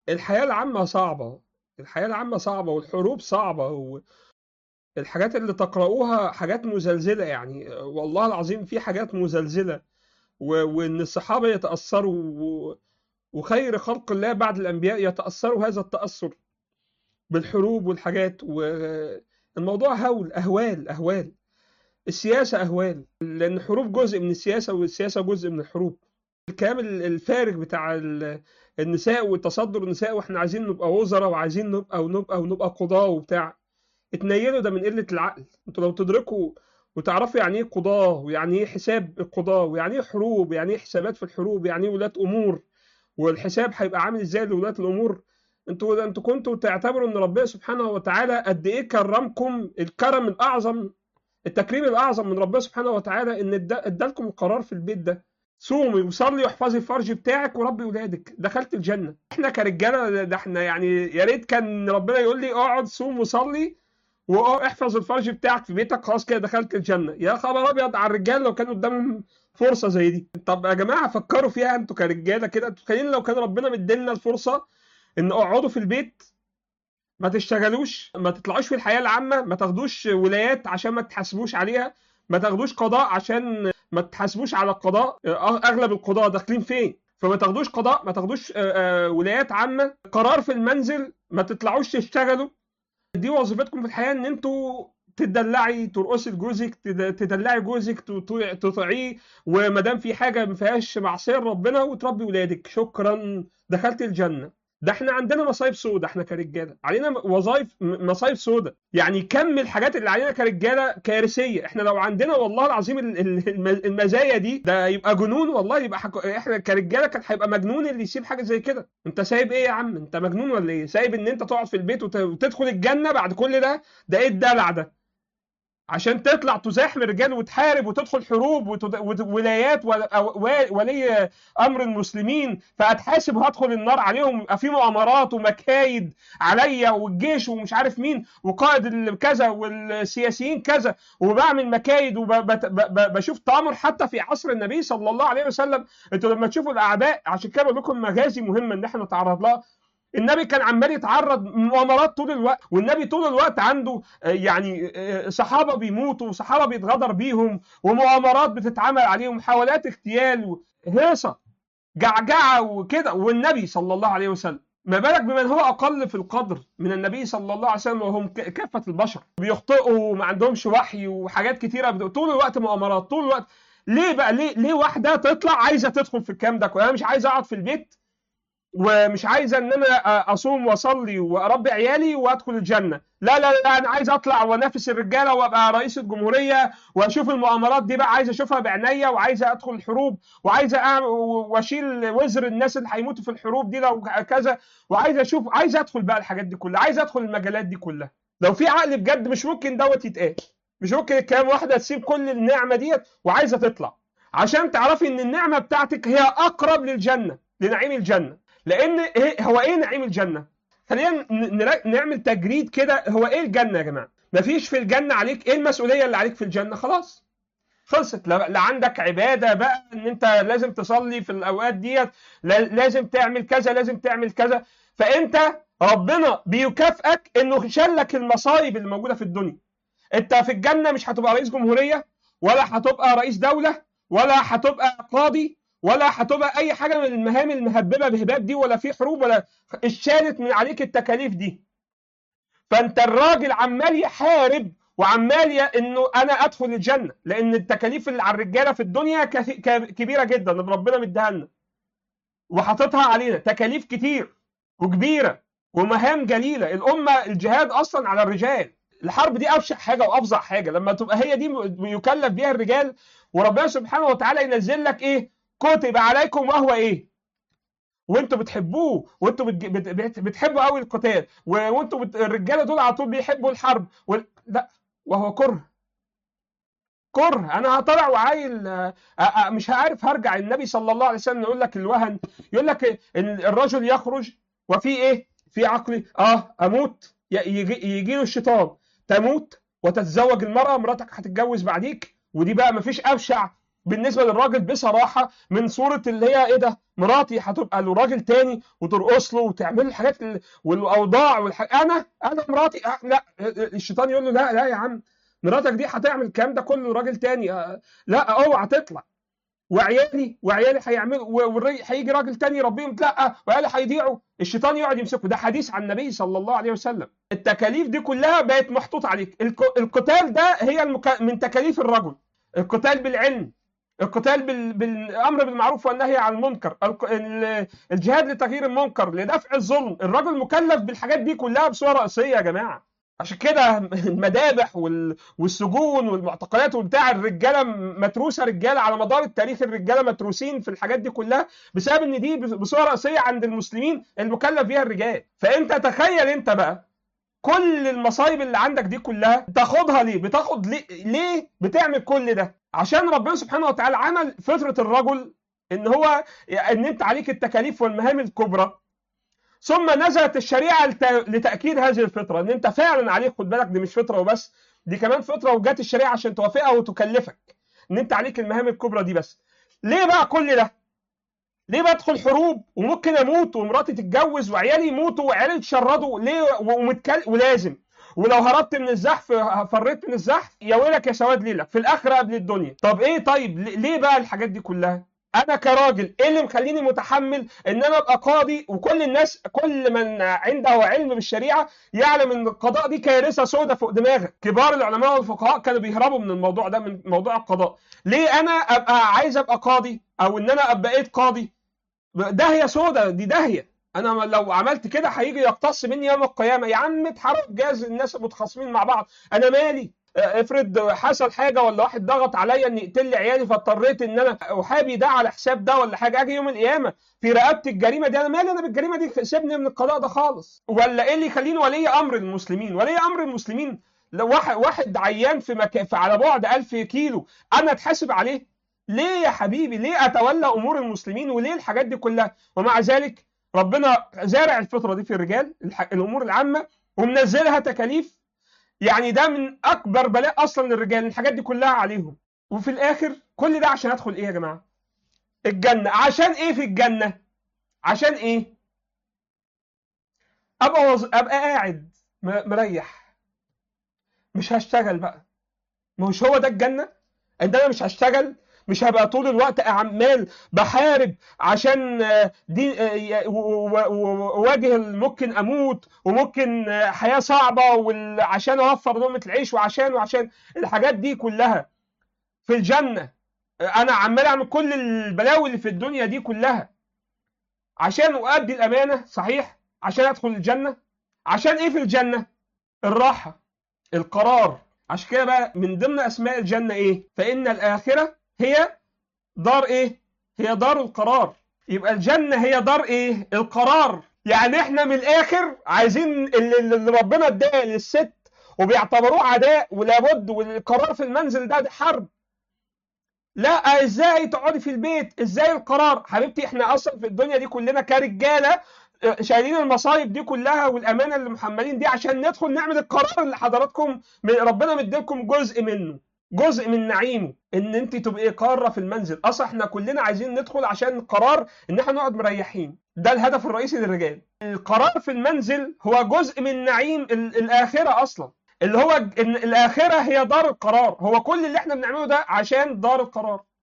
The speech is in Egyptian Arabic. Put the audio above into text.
الحياة العامة صعبة الحياة العامة صعبة والحروب صعبة والحاجات اللي تقرؤوها حاجات مزلزلة يعني والله العظيم في حاجات مزلزلة و... وإن الصحابة يتأثروا و... وخير خلق الله بعد الأنبياء يتأثروا هذا التأثر بالحروب والحاجات والموضوع هول أهوال أهوال السياسة أهوال لأن الحروب جزء من السياسة والسياسة جزء من الحروب الكلام الفارغ بتاع النساء وتصدر النساء واحنا عايزين نبقى وزراء وعايزين نبقى ونبقى ونبقى قضاة وبتاع اتنيلوا ده من قلة العقل انتوا لو تدركوا وتعرفوا يعني ايه قضاة ويعني ايه حساب القضاة ويعني ايه حروب ويعني ايه حسابات في الحروب يعني ايه ولاة امور والحساب هيبقى عامل ازاي لولاة الامور انتوا انتوا كنتوا تعتبروا ان ربنا سبحانه وتعالى قد ايه كرمكم الكرم الاعظم التكريم الاعظم من ربنا سبحانه وتعالى ان ادالكم القرار في البيت ده صومي وصلي واحفظي الفرج بتاعك وربي ولادك دخلت الجنه احنا كرجاله ده احنا يعني يا ريت كان ربنا يقول لي اقعد صوم وصلي واحفظ الفرج بتاعك في بيتك خلاص كده دخلت الجنه يا خبر ابيض على الرجال لو كان قدامهم فرصه زي دي طب يا جماعه فكروا فيها انتوا كرجاله كده انتوا تخيلين لو كان ربنا مدينا الفرصه ان اقعدوا في البيت ما تشتغلوش ما تطلعوش في الحياه العامه ما تاخدوش ولايات عشان ما تحاسبوش عليها ما تاخدوش قضاء عشان ما تحاسبوش على القضاء اغلب القضاء داخلين فين فما تاخدوش قضاء ما تاخدوش ولايات عامه قرار في المنزل ما تطلعوش تشتغلوا دي وظيفتكم في الحياه ان انتوا تدلعي ترقصي لجوزك تدلعي جوزك تطيعيه وما دام في حاجه ما فيهاش معصيه ربنا وتربي ولادك شكرا دخلت الجنه ده احنا عندنا مصايب سودة احنا كرجاله علينا وظايف مصايب سودة يعني كم الحاجات اللي علينا كرجاله كارثيه احنا لو عندنا والله العظيم المزايا دي ده يبقى جنون والله يبقى حك... احنا كرجاله كان هيبقى مجنون اللي يسيب حاجه زي كده انت سايب ايه يا عم انت مجنون ولا ايه سايب ان انت تقعد في البيت وت... وتدخل الجنه بعد كل ده ده ايه الدلع ده عشان تطلع تزاحم الرجال وتحارب وتدخل حروب وولايات ولي امر المسلمين فاتحاسب وهدخل النار عليهم يبقى في مؤامرات ومكايد عليا والجيش ومش عارف مين وقائد كذا والسياسيين كذا وبعمل مكايد وبشوف تامر حتى في عصر النبي صلى الله عليه وسلم انتوا لما تشوفوا الاعداء عشان كده بقول لكم مغازي مهمه ان احنا نتعرض لها النبي كان عمال يتعرض مؤامرات طول الوقت والنبي طول الوقت عنده يعني صحابه بيموتوا وصحابه بيتغدر بيهم ومؤامرات بتتعمل عليهم محاولات اغتيال هيصه جعجعه وكده والنبي صلى الله عليه وسلم ما بالك بمن هو اقل في القدر من النبي صلى الله عليه وسلم وهم كافه البشر بيخطئوا وما عندهمش وحي وحاجات كتيره طول الوقت مؤامرات طول الوقت ليه بقى ليه ليه واحده تطلع عايزه تدخل في الكلام ده انا مش عايز اقعد في البيت ومش عايزه ان انا اصوم واصلي واربي عيالي وادخل الجنه لا لا لا انا عايز اطلع وانافس الرجاله وابقى رئيس الجمهوريه واشوف المؤامرات دي بقى عايز اشوفها بعينيا وعايز ادخل الحروب وعايز واشيل وزر الناس اللي هيموتوا في الحروب دي لو كذا وعايز اشوف عايز ادخل بقى الحاجات دي كلها عايز ادخل المجالات دي كلها لو في عقل بجد مش ممكن دوت يتقال مش ممكن الكلام واحده تسيب كل النعمه ديت وعايزه تطلع عشان تعرفي ان النعمه بتاعتك هي اقرب للجنه لنعيم الجنه لان هو ايه نعيم الجنه خلينا نعمل تجريد كده هو ايه الجنه يا جماعه مفيش في الجنه عليك ايه المسؤوليه اللي عليك في الجنه خلاص خلصت لا عندك عباده بقى ان انت لازم تصلي في الاوقات ديت لازم تعمل كذا لازم تعمل كذا فانت ربنا بيكافئك انه شلك المصايب اللي موجوده في الدنيا انت في الجنه مش هتبقى رئيس جمهوريه ولا هتبقى رئيس دوله ولا هتبقى قاضي ولا هتبقى اي حاجه من المهام المهببه بهباب دي ولا في حروب ولا اتشالت من عليك التكاليف دي فانت الراجل عمال يحارب وعمال ي... انه انا ادخل الجنه لان التكاليف اللي على الرجاله في الدنيا كث... كبيره جدا اللي ربنا مديها لنا وحاططها علينا تكاليف كتير وكبيره ومهام جليله الامه الجهاد اصلا على الرجال الحرب دي ابشع حاجه وافظع حاجه لما تبقى هي دي يكلف بيها الرجال وربنا سبحانه وتعالى ينزل لك ايه كتب عليكم وهو ايه وانتوا بتحبوه وانتوا بت... بت... بتحبوا قوي القتال وانتوا بت... الرجاله دول على طول بيحبوا الحرب و... لا وهو كره كره انا هطلع وعايل أ... أ... مش عارف هرجع النبي صلى الله عليه وسلم يقول لك الوهن يقول لك الرجل يخرج وفي ايه في عقلي اه اموت يجي, يجي له الشيطان تموت وتتزوج المراه مراتك هتتجوز بعديك ودي بقى مفيش ابشع بالنسبه للراجل بصراحه من صوره اللي هي ايه ده مراتي هتبقى له راجل تاني وترقص له وتعمل له الحاجات ال- والاوضاع والحاجات انا انا مراتي أه لا الشيطان يقول له لا لا يا عم مراتك دي هتعمل الكلام ده كله راجل تاني أه لا اوعى تطلع وعيالي وعيالي هيعملوا والري- هيجي راجل تاني يربيهم لا وعيالي هيضيعوا الشيطان يقعد يمسكه ده حديث عن النبي صلى الله عليه وسلم التكاليف دي كلها بقت محطوط عليك الك- القتال ده هي المك... من تكاليف الرجل القتال بالعلم القتال بال... بالامر بالمعروف والنهي عن المنكر الق... ال- الجهاد لتغيير المنكر لدفع الظلم الرجل مكلف بالحاجات دي كلها بصوره رئيسيه يا جماعه عشان كده المذابح وال... والسجون والمعتقلات وبتاع الرجاله متروسه رجاله على مدار التاريخ الرجاله متروسين في الحاجات دي كلها بسبب ان دي بصوره رئيسيه عند المسلمين المكلف بيها الرجال فانت تخيل انت بقى كل المصايب اللي عندك دي كلها تاخدها ليه بتاخد ليه, ليه بتعمل كل ده عشان ربنا سبحانه وتعالى عمل فطره الرجل ان هو ان انت عليك التكاليف والمهام الكبرى ثم نزلت الشريعه لت- لتاكيد هذه الفطره ان انت فعلا عليك خد بالك دي مش فطره وبس دي كمان فطره وجات الشريعه عشان توافقها وتكلفك ان انت عليك المهام الكبرى دي بس ليه بقى كل ده ليه بدخل حروب وممكن اموت ومراتي تتجوز وعيالي يموتوا وعيالي يتشردوا ليه ومتكل ولازم ولو هربت من الزحف فريت من الزحف يا ويلك يا سواد ليلك في الاخره قبل الدنيا طب ايه طيب ليه بقى الحاجات دي كلها انا كراجل ايه اللي مخليني متحمل ان انا ابقى قاضي وكل الناس كل من عنده علم بالشريعه يعلم ان القضاء دي كارثه سوداء فوق دماغك كبار العلماء والفقهاء كانوا بيهربوا من الموضوع ده من موضوع القضاء ليه انا ابقى عايز ابقى قاضي او ان انا ابقى بقيت قاضي داهيه سوداء دي داهيه انا لو عملت كده هيجي يقتص مني يوم القيامه يا عم اتحرك جاز الناس متخاصمين مع بعض انا مالي افرض حصل حاجه ولا واحد ضغط عليا ان يقتل لي عيالي فاضطريت ان انا احابي ده على حساب ده ولا حاجه اجي يوم القيامه في رقبتي الجريمه دي انا مالي انا بالجريمه دي سيبني من القضاء ده خالص ولا ايه اللي يخليني ولي امر المسلمين ولي امر المسلمين لو واحد واحد عيان في مكان في على بعد 1000 كيلو انا اتحاسب عليه ليه يا حبيبي ليه اتولى امور المسلمين وليه الحاجات دي كلها ومع ذلك ربنا زارع الفطره دي في الرجال الح- الامور العامه ومنزلها تكاليف يعني ده من اكبر بلاء اصلا للرجال الحاجات دي كلها عليهم وفي الاخر كل ده عشان ادخل ايه يا جماعه الجنه عشان ايه في الجنه عشان ايه ابقى وز... ابقى قاعد م- مريح مش هشتغل بقى مش هو ده الجنه ان انا مش هشتغل مش هبقى طول الوقت عمال بحارب عشان آه، دي آه، ي- و- و- و- واواجه ممكن اموت وممكن آه، حياه صعبه وال- عشان اوفر لقمه العيش وعشان وعشان الحاجات دي كلها في الجنه آه، انا عمال اعمل كل البلاوي اللي في الدنيا دي كلها عشان اؤدي الامانه صحيح عشان ادخل الجنه عشان ايه في الجنه الراحه القرار عشان كده بقى من ضمن اسماء الجنه ايه فان الاخره هي دار ايه هي دار القرار يبقى الجنه هي دار ايه القرار يعني احنا من الاخر عايزين اللي, اللي ربنا اداه للست وبيعتبروه عداء ولابد والقرار في المنزل ده, ده حرب لا ازاي تقعدي في البيت ازاي القرار حبيبتي احنا اصلا في الدنيا دي كلنا كرجاله آه، شايلين المصايب دي كلها والامانه اللي محملين دي عشان ندخل نعمل القرار اللي حضراتكم من ربنا مديلكم جزء منه جزء من نعيمه ان انت تبقي قاره في المنزل اصلا احنا كلنا عايزين ندخل عشان القرار ان احنا نقعد مريحين ده الهدف الرئيسي للرجال القرار في المنزل هو جزء من نعيم ال- الاخره اصلا اللي هو ج- ان الاخره هي دار القرار هو كل اللي احنا بنعمله ده عشان دار القرار